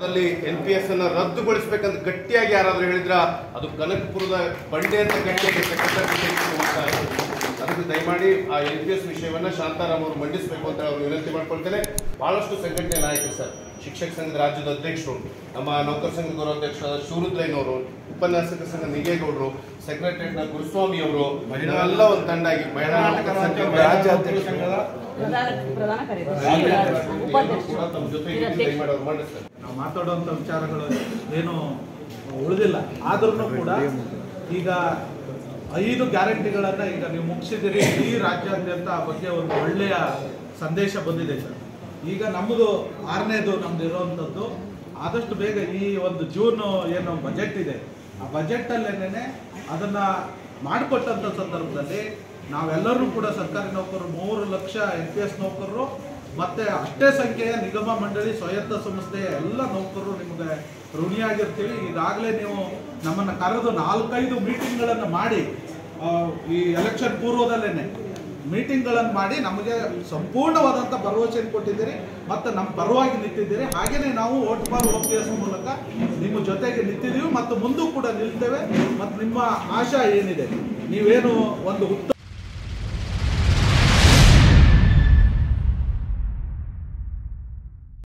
ಅಲ್ಲಿ N P S ಅನ್ನ ರದ್ದುಗೊಳಿಸಬೇಕಂತ ಗಟ್ಟಿಯಾಗಿ ಯಾರಾದ್ರೂ ಹೇಳಿದ್ರ ಅದು ಕನಕಪುರದ ಬಂಡೆ ಅಂತ ಗಟ್ಟಿಯಾಗಿರ್ತಕ್ಕಂಥ ವಿಷಯ ಇತ್ತು ಅಂತ. ಅದಕ್ಕೆ ದಯಮಾಡಿ ಆ ಎನ್ ಪಿ ಎಸ್ ವಿಷಯವನ್ನ ಶಾಂತಾರಾಮ್ ಅವರು ಮಂಡಿಸಬೇಕು ಅಂತ ಅವರು ವಿನಂತಿ ಮಾಡ್ಕೊಳ್ತೇನೆ ಬಹಳಷ್ಟು ಸಂಘಟನೆ ನಾಯಕರು ಸರ್ ಶಿಕ್ಷಕ ಸಂಘದ ರಾಜ್ಯದ ಅಧ್ಯಕ್ಷರು ನಮ್ಮ ನೌಕರ ಸಂಘದ ಗೌರವಾಧ್ಯಕ್ಷರಾದ ಶಿವರುದ್ರಯ್ಯನವರು ಉಪನ್ಯಾಸಕ ಸಂಘ ನಿಗೇಗೌಡರು ಸೆಕ್ರೆಟರಿಯೇಟ್ ನ ಗುರುಸ್ವಾಮಿ ಅವರು ಎಲ್ಲ ಒಂದು ತಂಡ ಆಗಿ ಮಹಿಳಾ ನೌಕರ ಸಂಘ ರಾಜ್ಯಾಧ್ಯಕ್ಷರು. ಪ್ರಧಾನ ಪ್ರಧಾನ ಕಾರ್ಯದರ್ಶಿ ಕೂಡ ಉಪಾಧ್ಯಕ್ಷರು ತಮ್ಮ ಜೊತೆಗೆ ದಯಮಾಡಿ ಅವ್ರು ಮಂಡಿಸ್ತಾರೆ ನಾವು ಮಾತಾಡುವಂಥ ವಿಚಾರಗಳು ಏನು ಉಳಿದಿಲ್ಲ ಆದ್ರೂ ಕೂಡ ಈಗ ಐದು ಗ್ಯಾರಂಟಿಗಳನ್ನು ಈಗ ನೀವು ಮುಗಿಸಿದಿರಿ ಇಡೀ ರಾಜ್ಯಾದ್ಯಂತ ಆ ಬಗ್ಗೆ ಒಂದು ಒಳ್ಳೆಯ ಸಂದೇಶ ಬಂದಿದೆ ಸರ್ ಈಗ ನಮ್ಮದು ಆರನೇದು ನಮ್ದು ಇರುವಂಥದ್ದು ಆದಷ್ಟು ಬೇಗ ಈ ಒಂದು ಜೂನ್ ಏನು ಬಜೆಟ್ ಇದೆ ಆ ಬಜೆಟಲ್ಲೇನೆ ಅದನ್ನ ಮಾಡಿಕೊಟ್ಟಂಥ ಸಂದರ್ಭದಲ್ಲಿ ನಾವೆಲ್ಲರೂ ಕೂಡ ಸರ್ಕಾರಿ ನೌಕರರು ಮೂರು ಲಕ್ಷ ಎನ್ ಪಿ ಎಸ್ ನೌಕರರು ಮತ್ತೆ ಅಷ್ಟೇ ಸಂಖ್ಯೆಯ ನಿಗಮ ಮಂಡಳಿ ಸ್ವಾಯತ್ತ ಸಂಸ್ಥೆಯ ಎಲ್ಲ ನೌಕರರು ನಿಮಗೆ ಋಣಿಯಾಗಿರ್ತೀವಿ ಈಗಾಗಲೇ ನೀವು ನಮ್ಮನ್ನು ಕರೆದು ನಾಲ್ಕೈದು ಮೀಟಿಂಗ್ಗಳನ್ನು ಮಾಡಿ ಆ, ಈ ಎಲೆಕ್ಷನ್ ಪೂರ್ವದಲ್ಲೇನೆ ಮೀಟಿಂಗ್ಗಳನ್ನು ಮಾಡಿ ನಮಗೆ ಸಂಪೂರ್ಣವಾದಂಥ ಭರವಸೆ ಕೊಟ್ಟಿದ್ದೀರಿ ಮತ್ತು ನಮ್ಮ ಪರವಾಗಿ ನಿಂತಿದ್ದೀರಿ ಹಾಗೆಯೇ ನಾವು vote for O P S ಮೂಲಕ ನಿಮ್ಮ ಜೊತೆಗೆ ನಿಂತಿದ್ದೀವಿ ಮತ್ತು ಮುಂದೂ ಕೂಡ ನಿಲ್ತೇವೆ ಮತ್ತು ನಿಮ್ಮ ಆಶಾ ಏನಿದೆ ನೀವೇನು ಒಂದು ಉತ್ತ